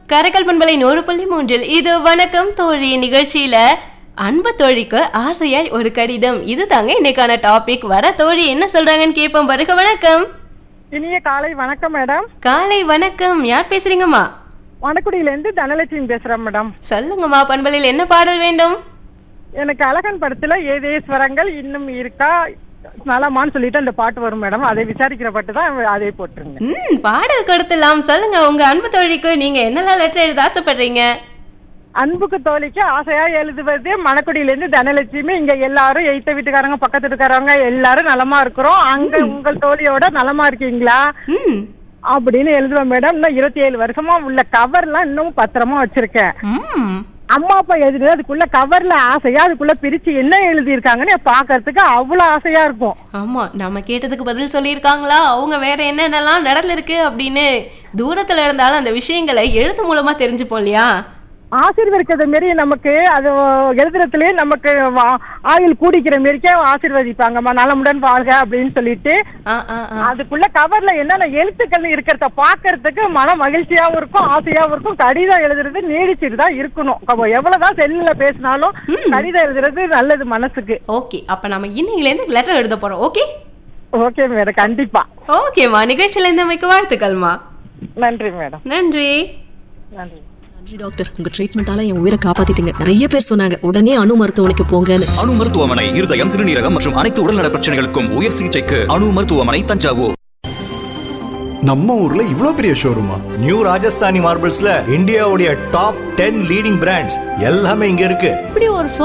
கரைக்கல் பண்பலை நூறு புள்ளி மூன்றில் இது வணக்கம் தோழி நிகழ்ச்சியில அன்பு தோழிக்கு ஆசையாய் ஒரு கடிதம் இது தாங்க இன்னைக்கான டாபிக் வர தோழி என்ன சொல்றாங்கன்னு கேட்போம் வருக வணக்கம் இனிய காலை வணக்கம் மேடம் காலை வணக்கம் யார் பேசுறீங்கம்மா வடக்குடியிலேருந்து தனலட்சுமி பேசுறேன் மேடம் சொல்லுங்கம்மா பண்பலையில் என்ன பாடல் வேண்டும் எனக்கு அழகன் படத்துல ஏதேஸ்வரங்கள் இன்னும் இருக்கா நலமான்னு சொல்லிட்டு அந்த பாட்டு வரும் மேடம் அதை விசாரிக்கிற பாட்டு தான் அதே போட்டுருங்க ம் பாடல் கொடுத்துலாம் சொல்லுங்க உங்க அன்பு தோழிக்கு நீங்க என்னெல்லாம் லெட்டர் எழுத ஆசைப்படுறீங்க அன்புக்கு தோழிக்கு ஆசையா எழுதுவது மணக்குடியிலேருந்து தனலட்சுமி இங்க எல்லாரும் எய்த்த வீட்டுக்காரங்க பக்கத்து வீட்டுக்காரங்க எல்லாரும் நலமா இருக்கிறோம் அங்க உங்கள் தோழியோட நலமா இருக்கீங்களா ம் அப்படின்னு எழுதுவேன் மேடம் இன்னும் இருபத்தி ஏழு வருஷமா உள்ள கவர்லாம் இன்னும் பத்திரமா வச்சிருக்கேன் ம் அம்மா அப்பா எழுதுறது அதுக்குள்ள கவர்ல ஆசையா அதுக்குள்ள பிரிச்சு என்ன எழுதியிருக்காங்கன்னு பாக்குறதுக்கு அவ்வளவு ஆசையா இருக்கும் ஆமா நம்ம கேட்டதுக்கு பதில் சொல்லியிருக்காங்களா அவங்க வேற என்னென்னலாம் நடந்திருக்கு அப்படின்னு தூரத்துல இருந்தாலும் அந்த விஷயங்களை எழுத்து மூலமா தெரிஞ்சுப்போம் இல்லையா ஆசீர்வதிக்கிறது மாரி நமக்கு அது எழுதுறதுலயே நமக்கு வா- ஆயுள் கூடிக்கிற மாரிக்கே ஆசீர்வதிப்பாங்கம்மா நலமுடன் வாழ்க அப்படின்னு சொல்லிட்டு ஆ, ஆ, ஆ. அதுக்குள்ள கவர்ல என்னென்ன எழுத்துக்கள் இருக்கிறத பாக்குறதுக்கு மன மகிழ்ச்சியாவும் இருக்கும் ஆசையாவும் இருக்கும் கடிதம் எழுதுறது நீடிச்சுட்டு தான் இருக்கணும் அப்ப எவ்வளவுதான் செல்லுல பேசினாலும் கடிதம் எழுதுறது நல்லது மனசுக்கு ஓகே அப்ப நம்ம இன்னையில இருந்து லெட்டர் எழுத போறோம் ஓகே ஓகே மேடம் கண்டிப்பா ஓகேம்மா நிகழ்ச்சியில இருந்தமைக்கு வாழ்த்துக்கள்மா நன்றி மேடம் நன்றி நன்றி நன்றி டாக்டர் உங்க ட்ரீட்மெண்டால என் உயிரை காப்பாத்திட்டீங்க நிறைய பேர் சொன்னாங்க உடனே அணு மருத்துவமனைக்கு போங்கன்னு அணு மருத்துவமனை இருதயம் சிறுநீரகம் மற்றும் அனைத்து உடல்நல பிரச்சனைகளுக்கும் உயர் சிகிச்சைக்கு அணு மருத்துவமனை தஞ்சாவூர் நம்ம ஊர்ல இவ்ளோ பெரிய ஷோரூமா நியூ ராஜஸ்தானி மார்பிள்ஸ்ல இந்தியாவுடைய டாப் டென் லீடிங் பிராண்ட்ஸ் எல்லாமே இங்க இருக்கு இப்படி ஒரு